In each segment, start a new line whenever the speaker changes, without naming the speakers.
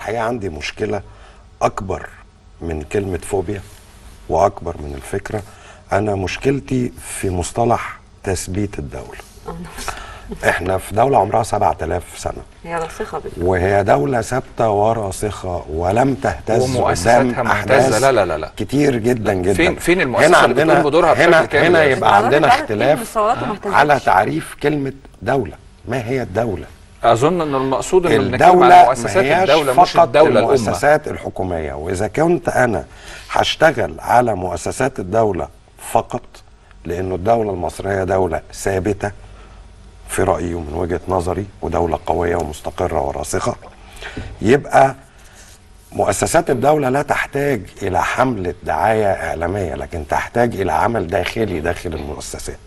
الحقيقه عندي مشكله اكبر من كلمه فوبيا واكبر من الفكره انا مشكلتي في مصطلح تثبيت الدوله احنا في دوله عمرها 7000 سنه
هي راسخه بال
وهي دولة ثابتة وراسخة ولم تهتز
ومؤسساتها
قدام
مهتزة.
أحداث
لا- لا- لا- لا.
كتير جدا جدا
فين- فين المؤسسة
هنا
اللي
عندنا
بتقوم بدورها بشكل
هنا
كامل
هنا
يعني؟
يبقى
العربي
عندنا
بقالها كتير من
اختلاف
الثورات وما اهتزتش.
على تعريف كلمة دولة ما هي الدولة؟
اظن ان المقصود ان بنتكلم على
الدولة
مؤسسات
ما هياش
الدوله مش
فقط
الدوله الامه
المؤسسات الحكومية وإذا كنت أنا هشتغل على مؤسسات الدولة فقط لأنه الدولة المصرية دولة ثابتة في رأيي ومن وجهة نظري ودولة قوية ومستقرة وراسخة يبقى مؤسسات الدولة لا تحتاج إلى حملة دعاية إعلامية لكن تحتاج إلى عمل داخلي داخل المؤسسات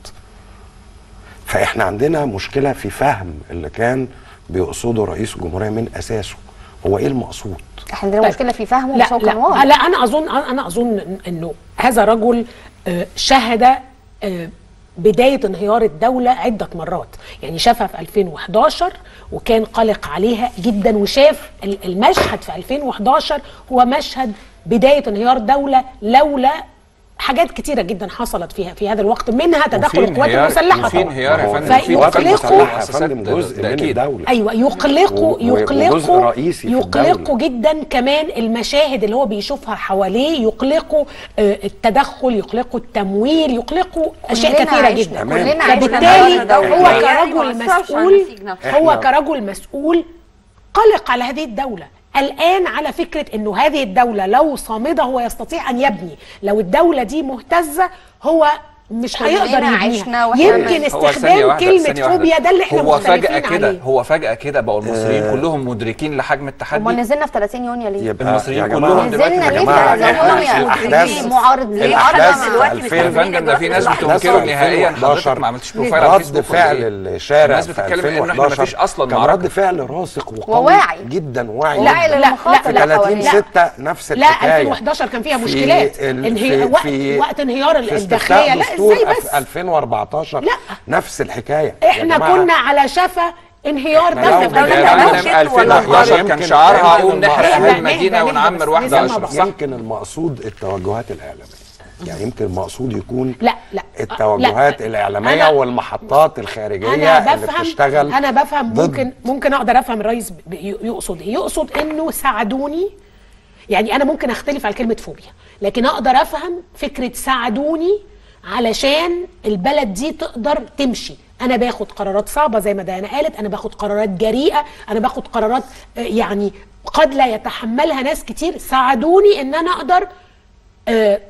فإحنا عندنا مشكلة في فهم اللي كان بيقصده رئيس الجمهورية من أساسه هو إيه المقصود
احنا عندنا
طيب.
مشكله في فهمه
لا
بس هو كان
لا
واضح
لا انا اظن انا اظن انه هذا رجل آه، شهد آه، بداية انهيار الدولة عدة مرات يعني شافها في 2011 وكان قلق عليها جدا وشاف ال- المشهد في 2011 هو مشهد بداية انهيار دولة لولا حاجات كتيرة جدا حصلت فيها في هذا الوقت منها تدخل
وفي
القوات
انهيار-
المسلحة
وفي
طبعاً.
انهيار يا
هو
فندم في
القوات
فيقلقوا-
المسلحة يا
مؤسسات
فندم
ده-
جزء
ده
من
أكيد.
الدولة
ايوه يقلقوا
و- و- وجزء
يقلقوا
رئيسي في
يقلقوا
الدولة.
جدا كمان المشاهد اللي هو بيشوفها حواليه يقلقوا آه، التدخل يقلقوا التمويل يقلقوا اشياء
كلنا
كثيره
عشنا-
جدا
كلنا عشنا
فبالتالي
النهاردة
هو
دولة.
يعني
كرجل
ما أثرش على
مسؤول
النسيج نفسه.
هو
إحنا-
كرجل مسؤول قلق على هذه الدوله الان على فكره انه هذه الدوله لو صامده هو يستطيع ان يبني لو الدوله دي مهتزه هو مش
كلنا
هيقدر
عشنا
يبنيها
وإحنا
يمكن
هو ثانية
استخدام
واحدة-
كلمه
ثانية واحدة.
فوبيا ده اللي احنا
هو فجأة
مختلفين
كده
عليه
هو فجأة كده بقوا المصريين كلهم مدركين لحجم التحدي
امال نزلنا في 30 يونيو ليه؟
يبقى
المصريين
يا
كلهم
جماعة
دلوقتي
نزلنا
يا
ليه في
جماعة،
30
إحنا
يونيو
الأحداث-
معارض ليه؟
الأحداث
عدم-
دلوقتي
في
مش
يا
2000
فندم ده في ناس
الأحداث
بتنكره
في
نهائيا
2011
حضرتك ما عملتش بروفايل على
رد
الفيسبوك
فعل
ولا إيه؟
الشارع
الناس
في
بتتكلم إن إحنا
2011
مفيش أصلاً
كان
معركة.
رد فعل راسخ وقوي
وواعي.
جدا واعي
واعي
جدا.
للمخاطر
في
اللي
30
حوالينا.
6 نفس
لا
الحكايه
2011 كان فيها
في
مشكلات
ال-
انهي...
في-
وقت,
في-
وقت انهيار
في
الداخليه
استفتاء
لا
دستور
ازاي
في
بس
2014
لا.
نفس الحكايه يا
احنا
جماعة،
كنا على شفا انهيار
إحنا
دوله
لو
في
بدأنا
يا
الدولة.
فندم
مشيت ولا
2011
يمكن-
كان شعارها
يمكن
قوم نحرق
المقصود-
اهل المدينه
نهدى
ونعمر
بس،
واحده
نسمع
اشرف
بس.
صح
يمكن المقصود التوجهات الاعلاميه يعني يمكن المقصود يكون
لا لا
التوجهات
لا.
الاعلاميه
أنا-
والمحطات الخارجيه
انا
اللي
بفهم
بتشتغل
انا بفهم
ضد
ممكن ممكن اقدر افهم الرئيس ب- ي- يقصد ايه يقصد انه ساعدوني يعني انا ممكن اختلف على كلمه فوبيا لكن اقدر افهم فكره ساعدوني علشان البلد دي تقدر تمشي انا باخد قرارات صعبه زي ما ديانا قالت انا باخد قرارات جريئه انا باخد قرارات آه، يعني قد لا يتحملها ناس كتير ساعدوني ان انا اقدر آه،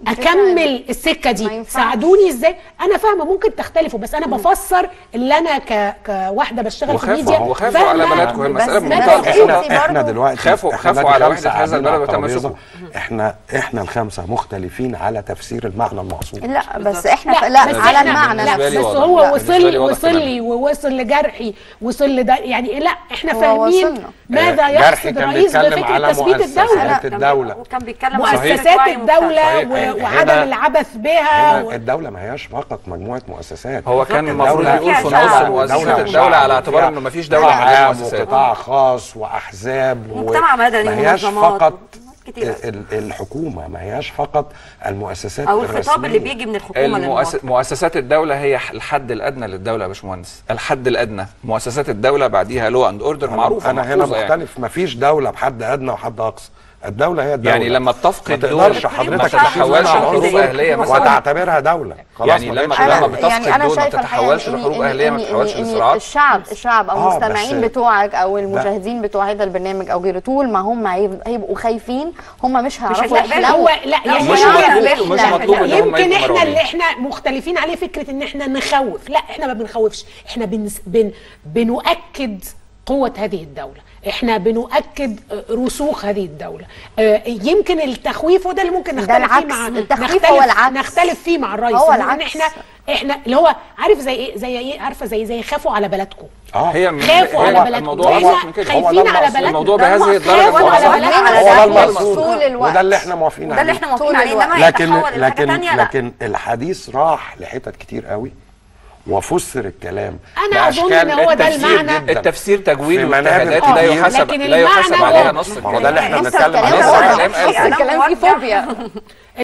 اكمل السكه
ما
دي
ينفعش.
ساعدوني ازاي انا فاهمه ممكن تختلفوا بس انا بفسر اللي انا ك... كواحده بشتغل في
وخافوا-
الميديا
وخافوا على
فاهمة.
بلدكم، هي المسألة
بس
بمنتهى
ما
البساطة.
تقولي
احنا احنا
برضو
دلوقتي
خافوا-
إحنا
خافوا
دلوقتي
على
خمسة
وحدة هذا
قاعدين
البلد
على الترابيزة.
وتماسكه.
احنا احنا الخمسه مختلفين على تفسير المعنى المقصود
لا بس احنا ف... لا
بس
على
إحنا-
المعنى
لا
بالنسبة
بس
لي واضح.
هو
لا، بالنسبة لي
وصل
واضح
وصل
تماماً.
لي ووصل لجرحي وصل لده يعني لا احنا
هو
فاهمين
وصلنا.
ماذا
جرحي
يقصد
كان
الرئيس
بيتكلم
بفكره
على
تثبيت الدوله
مؤسسات
كان
الدولة.
بي- وكان بيتكلم
مؤسسات الدوله
صحيح.
و-
هنا-
وعدم العبث بها
هنا الدولة ما هياش فقط مجموعة مؤسسات
هو كان
الدولة
المفروض يقول في
فيها
نص
شعب.
مؤسسات
دولة
الدوله
وشعب
على اعتبار
وفيها
انه ما فيش دوله
قطاع
من غير
عام
مؤسسات
وقطاع خاص واحزاب
مجتمع مدني
ما هياش
ومنظمات
فقط
كتير.
ال- الحكومة ما هياش فقط المؤسسات
او الخطاب اللي
الرسمية.
بيجي من الحكومه
المؤس...
للمواطن
مؤسسات الدولة هي ح- الحد الأدنى للدولة يا باشمهندس، الحد الأدنى، مؤسسات الدولة بعديها لو أند أوردر معروفة
انا هنا
محفوظة يعني.
مختلف ما فيش دولة بحد ادنى وحد اقصى الدولة هي الدولة
يعني لما تفقد
ما
دول
تقدرش
ما
حضرتك
تتحولش
تشوف
لحروب
عنصر
أهلية مثلا
وتعتبرها دولة خلاص
يعني
ما
لما
بقتش
لما
دولة.
بتفقد
يعني انا
دول ما
شايفه
بتتحولش
الحقيقة
لحروب
إن-
أهلية ما
إن-
بتتحولش
إن- إن
لصراعات
الشعب الشعب او
آه،
المستمعين
بس-
بتوعك او المشاهدين بتوع هذا البرنامج او غيره طول ما هم هيب- هيبقوا خايفين هم مش هيعرفوا
هيستقبلوا.
يحلموا
هو لا
لا،
يعني
مش
لا،
مطلوب-
لا،
مش
لا،
مطلوب
لا،
إن هم
يمكن
يبقوا
احنا
مرعوبين.
اللي احنا مختلفين عليه فكره ان احنا نخوف لا احنا ما بنخوفش احنا بنس بن بنؤكد قوة هذه الدولة احنا بنؤكد آه، رسوخ هذه الدولة آه، يمكن التخويف وده اللي ممكن
ده
نختلف فيه
العكس،
مع
التخويف
نختلف
هو العكس.
نختلف فيه مع الرئيس
هو
إن
العكس.
احنا احنا اللي هو عارف زي ايه زي ايه عارفه زي زي خافوا على بلدكم
اه
هي من-
خافوا
هي
على بلدكم
الموضوع
واحنا
أبسط من كده.
هو ده
خايفين على
المقصود.
بلدنا
الموضوع
ده
بهذه
المقصود.
الدرجة
خافوا على
خلاص.
بلدنا
هو ده
ده
المقصود
طول الوقت.
وده اللي احنا موافقين
ده اللي
عليه
احنا
طول
موافقين عليه
الوقت.
انما
لكن
يتحول لحاجه
لكن
ثانيه لا
لكن الحديث راح لحتت كتير قوي وفسر الكلام
أنا أظن
بأشكال
إن هو ده
التفسير
المعنى.
جداً.
التفسير تجويد
في منابر
واجتهادات
كتير.
لا يحاسب
لكن
لا يحاسب
المعنى
عليها
هو-
نص
ما هو ده اللي احنا
نص
بنتكلم
الكلام
عليه
نص
واضح.
الكلام قال
نص
كده.
الكلام فيه فوبيا